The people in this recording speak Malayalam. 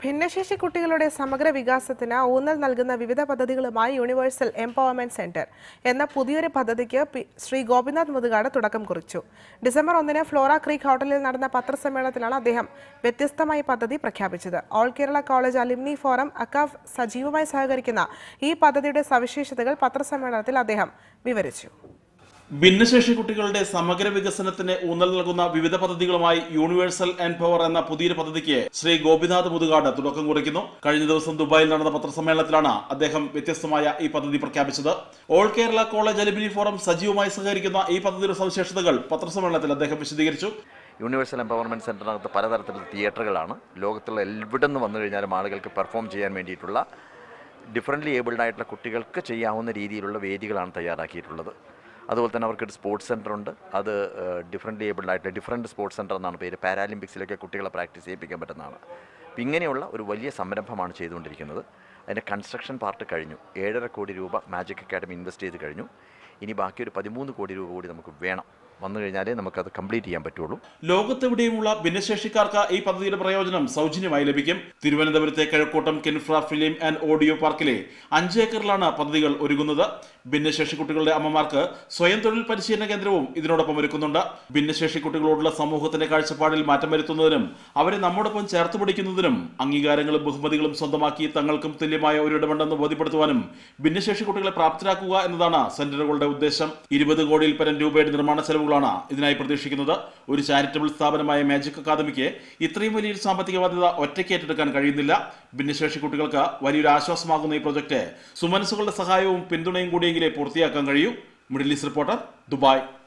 ഭിന്നശേഷി കുട്ടികളുടെ സമഗ്ര വികാസത്തിന് ഊന്നൽ നൽകുന്ന വിവിധ പദ്ധതികളുമായി യൂണിവേഴ്സൽ എംപവർമെന്റ് സെന്റർ എന്ന പുതിയൊരു പദ്ധതിക്ക് പി- ശ്രീ ഗോപിനാഥ് മുതുകാട് തുടക്കം കുറിച്ചു ഡിസംബർ ഒന്നിന് ഫ്ലോറ ക്രീക്ക് ഹോട്ടലിൽ നടന്ന പത്രസമ്മേളനത്തിലാണ് അദ്ദേഹം വ്യത്യസ്തമായി പദ്ധതി പ്രഖ്യാപിച്ചത് all Kerala college alumni forum AKCAF സജീവമായി സഹകരിക്കുന്ന ഈ പദ്ധതിയുടെ സവിശേഷതകൾ പത്രസമ്മേളനത്തിൽ അദ്ദേഹം വിവരിച്ചു ഭിന്നശേഷി കുട്ടികളുടെ സമഗ്ര വികസനത്തിന് ഊന്നൽ നൽകുന്ന വിവിധ പദ്ധതികളുമായി യൂണിവേഴ്സൽ ആൻഡ് പവർ എന്ന പുതിയൊരു പദ്ധതിക്ക് ശ്രീ ഗോപിനാഥ് മുതുകാട് തുടക്കം കുറിക്കുന്നു കഴിഞ്ഞ ദിവസം ദുബായിൽ നടന്ന പത്രസമ്മേളനത്തിലാണ് അദ്ദേഹം വ്യത്യസ്തമായ ഈ പദ്ധതി പ്രഖ്യാപിച്ചത് all Kerala college alumni forum സജീവമായി സഹകരിക്കുന്ന ഈ പദ്ധതിയുടെ സവിശേഷതകൾ പത്രസമ്മേളനത്തിൽ അദ്ദേഹം വിശദീകരിച്ചു യൂണിവേഴ്സൽ എംപവർമെൻറ്റ് സെൻറ്ററിനകത്ത് പലതരത്തിലുള്ള തിയേറ്ററുകളാണ് ലോകത്തുള്ള എവിടെ നിന്ന് വന്നു കഴിഞ്ഞാലും ആളുകൾക്ക് പെർഫോം ചെയ്യാൻ വേണ്ടിയിട്ടുള്ള ഡിഫറൻ്റ്ലി ഏബിൾഡ് ആയിട്ടുള്ള കുട്ടികൾക്ക് ചെയ്യാവുന്ന രീതിയിലുള്ള വേദികളാണ് തയ്യാറാക്കിയിട്ടുള്ളത് അതുപോലെ തന്നെ അവർക്ക് ഒരു സ്പോർട്സ് സെൻ്റർ ഉണ്ട് അത് ഡിഫറൻ്റ്ലി ഏബിൾഡ് ആയിട്ടുള്ള ഡിഫറൻറ്റ് സ്പോർട്സ് സെൻ്റർ എന്നാണ് പേര് പാരാലിമ്പിക്സിലൊക്കെ കുട്ടികളെ പ്രാക്ടീസ് ചെയ്യിപ്പിക്കാൻ പറ്റുന്നതാണ് അപ്പം ഇങ്ങനെയുള്ള ഒരു വലിയ സംരംഭമാണ് ചെയ്തുകൊണ്ടിരിക്കുന്നത് അതിൻ്റെ കൺസ്ട്രക്ഷൻ പാർട്ട് കഴിഞ്ഞു ഏഴര കോടി രൂപ മാജിക് അക്കാഡമി ഇൻവെസ്റ്റ് ചെയ്ത് കഴിഞ്ഞു ഇനി ബാക്കി ഒരു പതിമൂന്ന് കോടി രൂപ കൂടി നമുക്ക് വേണം വന്നു കഴിഞ്ഞാലേ നമുക്കത് കംപ്ലീറ്റ് ചെയ്യാൻ പറ്റുള്ളൂ ലോകത്തെവിടെയുമുള്ള ഭിന്നശേഷിക്കാർക്ക് ഈ പദ്ധതിയുടെ പ്രയോജനം സൗജന്യമായി ലഭിക്കും തിരുവനന്തപുരത്തെ Kazhakoottam Kinfra film and audio പാർക്കിലെ അഞ്ച് ഏക്കറിലാണ് പദ്ധതികൾ ഒരുങ്ങുന്നത് ഭിന്നശേഷി കുട്ടികളുടെ അമ്മമാർക്ക് സ്വയം തൊഴിൽ പരിശീലന കേന്ദ്രവും ഇതിനോടൊപ്പം ഒരുക്കുന്നുണ്ട് ഭിന്നശേഷി കുട്ടികളോടുള്ള സമൂഹത്തിന്റെ കാഴ്ചപ്പാടിൽ മാറ്റം വരുത്തുന്നതിനും അവരെ നമ്മോടൊപ്പം ചേർത്ത് പിടിക്കുന്നതിനും അംഗീകാരങ്ങളും ബഹുമതികളും സ്വന്തമാക്കി തങ്ങൾക്കും തുല്യമായ ഒരു ഇടമുണ്ടെന്ന് ബോധ്യപ്പെടുത്തുവാനും ഭിന്നശേഷി കുട്ടികളെ പ്രാപ്തരാക്കുക എന്നതാണ് സെന്ററുകളുടെ ഉദ്ദേശം ഇരുപത് കോടിയിൽ പരം രൂപയുടെ നിർമ്മാണ ചെലവുകളാണ് ഇതിനായി പ്രതീക്ഷിക്കുന്നത് ഒരു ചാരിറ്റബിൾ സ്ഥാപനമായ മാജിക് അക്കാദമിക്ക് ഇത്രയും വലിയൊരു സാമ്പത്തിക ബാധ്യത ഒറ്റയ്ക്ക് ഏറ്റെടുക്കാൻ കഴിയുന്നില്ല ഭിന്നശേഷി കുട്ടികൾക്ക് വലിയൊരു ആശ്വാസമാകുന്ന ഈ പ്രൊജക്ട് സുമനസ്സുകളുടെ സഹായവും പിന്തുണയും കൂടിയെങ്കിലേ പൂർത്തിയാക്കാൻ കഴിയൂ മിഡിൽ ഈസ്റ്റ് റിപ്പോർട്ടർ ദുബായ്